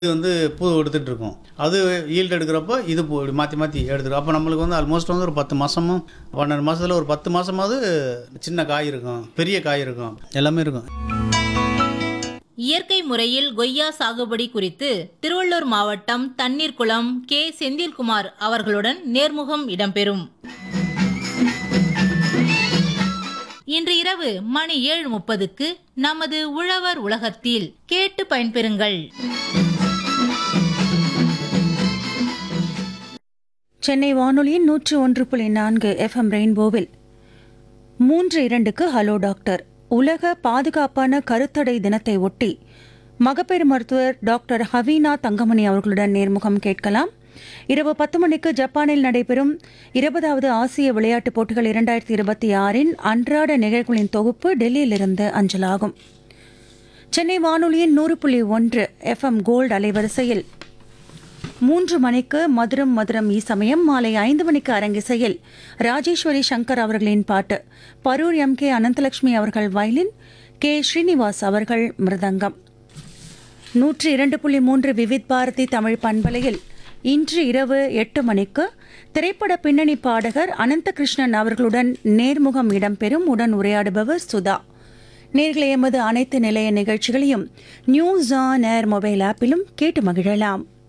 இது வந்து பூ எடுத்துட்டு இருக்கும் அது ஈல்டு எடுக்கிறப்போ இது பூ இப்படி மாற்றி மாற்றி எடுத்துரும் அப்போ நம்மளுக்கு வந்து ஆல்மோஸ்ட் வந்து ஒரு பத்து மாதமும் பன்னெண்டு மாதத்தில் ஒரு பத்து மாதமாவது சின்ன காய் இருக்கும் பெரிய காய் இருக்கும் எல்லாமே இருக்கும் இயற்கை முறையில் கொய்யா சாகுபடி குறித்து திருவள்ளூர் மாவட்டம் தண்ணீர்குளம் கே செந்தில்குமார் அவர்களுடன் நேர்முகம் இடம்பெறும் இன்று இரவு மணி ஏழு முப்பதுக்கு நமது உழவர் உலகத்தில் கேட்டு பயன்பெறுங்கள் சென்னை வானொலியின் நூற்று ஒன்று புள்ளி நான்கு எஃப்எம் ரெயின்போவில் மூன்று இரண்டுக்கு ஹலோ டாக்டர் உலக பாதுகாப்பான கருத்தடை தினத்தை ஒட்டி மகப்பேறு மருத்துவர் டாக்டர் ஹவீனா தங்கமணி அவர்களுடன் நேர்முகம் கேட்கலாம் இரவு பத்து மணிக்கு ஜப்பானில் நடைபெறும் இருபதாவது ஆசிய விளையாட்டுப் போட்டிகள் இரண்டாயிரத்தி இருபத்தி ஆறின் அன்றாட நிகழ்வுகளின் தொகுப்பு டெல்லியிலிருந்து அஞ்சலாகும் சென்னை வானொலியின் நூறு புள்ளி ஒன்று எஃப்எம் கோல்டு அலைவரிசையில் மூன்று மணிக்கு மதுரம் மதுரம் ஈசமயம் மாலை ஐந்து மணிக்கு அரங்கிசையில் ராஜேஸ்வரி சங்கர் அவர்களின் பாட்டு பரூர் எம் கே அனந்தலட்சுமி அவர்கள் வயலின் கே ஸ்ரீனிவாஸ் அவர்கள் மிருதங்கம் நூற்றி இரண்டு புள்ளி மூன்று விவித் பாரதி தமிழ் பண்பலையில் இன்று இரவு எட்டு மணிக்கு திரைப்பட பின்னணி பாடகர் அனந்தகிருஷ்ணன் அவர்களுடன் நேர்முகம் இடம்பெறும் உடன் உரையாடுபவர் சுதா நேர்களை எமது அனைத்து நிலைய நிகழ்ச்சிகளையும் நியூஸ் ஆன் ஏர் மொபைல் ஆப்பிலும் கேட்டு மகிழலாம்